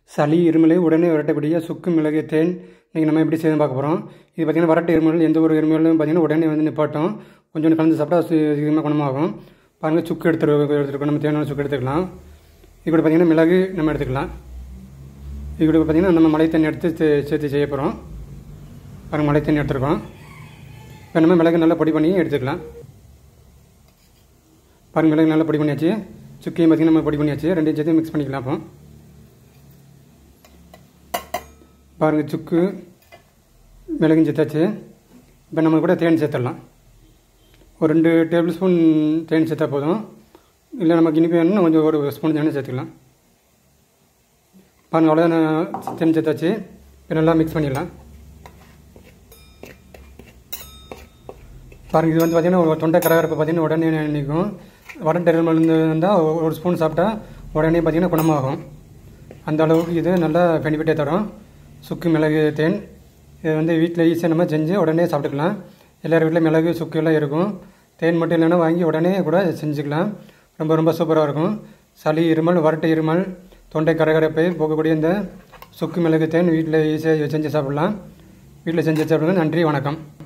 சளி இருமலை உடனே விரட்டக்கூடிய சுக்கு மிளகு தேன் இன்றைக்கி நம்ம எப்படி செய்யணும் பார்க்க போகிறோம் இது பார்த்திங்கன்னா வறட்டு இருமல் எந்த ஒரு இருமலும் பார்த்திங்கன்னா உடனே வந்து நிப்பாட்டும் கொஞ்சம் கலந்து சாப்பிட்டா சீ- சீக்கிரமாக குணமாகும் பாருங்கள் சுக்கு எடுத்து எடுத்துருக்கோம் நம்ம தேவையான சுக்கு எடுத்துக்கலாம் இது கூட பார்த்திங்கன்னா மிளகு நம்ம எடுத்துக்கலாம் இது கூட பார்த்திங்கன்னா நம்ம மலை தண்ணி எடுத்து சே- சேர்த்து செய்ய போகிறோம் பாருங்கள் மலை தண்ணி எடுத்துருக்கோம் இப்போ நம்ம மிளகு நல்லா பொடி பண்ணி எடுத்துக்கலாம் பாருங்கள் மிளகு நல்லா பொடி பண்ணியாச்சு சுக்கையும் பார்த்திங்கன்னா நம்ம பொடி பண்ணியாச்சு ரெண்டையும் சேர்த்து மிக்ஸ் பண்ணிக்கலாம் அப்போ பாருங்கள் சுக்கு மிளகும் சேர்த்தாச்சு இப்போ நம்ம கூட தேன் சேர்த்துடலாம் ஒரு ரெண்டு டேபிள் ஸ்பூன் தேன் சேர்த்தா போதும் இல்லை நமக்கு இனிப்பு வேணும்னா கொஞ்சம் ஒரு ஸ்பூன் தேன் சேர்த்துக்கலாம் பாருங்கள் அவ்வளோதான் தேன் சேர்த்தாச்சு இப்போ நல்லா மிக்ஸ் பண்ணிடலாம் பாருங்கள் இது வந்து பார்த்திங்கன்னா ஒரு தொண்டை கரகரப்பு பார்த்திங்கன்னா உடனே நிற்கும் வறண்ட இருமல் இருந்தால் ஒரு ஸ்பூன் சாப்பிட்டா உடனே பார்த்திங்கன்னா குணமாகும் அந்த அளவுக்கு இது நல்லா பெனிஃபிட்டே தரும் சுக்கு மிளகு தேன் இது வந்து வீட்டில் ஈஸியாக நம்ம செஞ்சு உடனே சாப்பிட்டுக்கலாம் எல்லார் வீட்டில் மிளகு சுக்கு எல்லாம் இருக்கும் தேன் மட்டும் இல்லைன்னா வாங்கி உடனே கூட செஞ்சுக்கலாம் ரொம்ப ரொம்ப சூப்பராக இருக்கும் சளி இருமல் வறட்டு இருமல் தொண்டை கரகரப்பை போகக்கூடிய இந்த சுக்கு மிளகு தேன் வீட்டில் ஈஸியாக செஞ்சு சாப்பிடலாம் வீட்டில் செஞ்சு சாப்பிடுங்க நன்றி வணக்கம்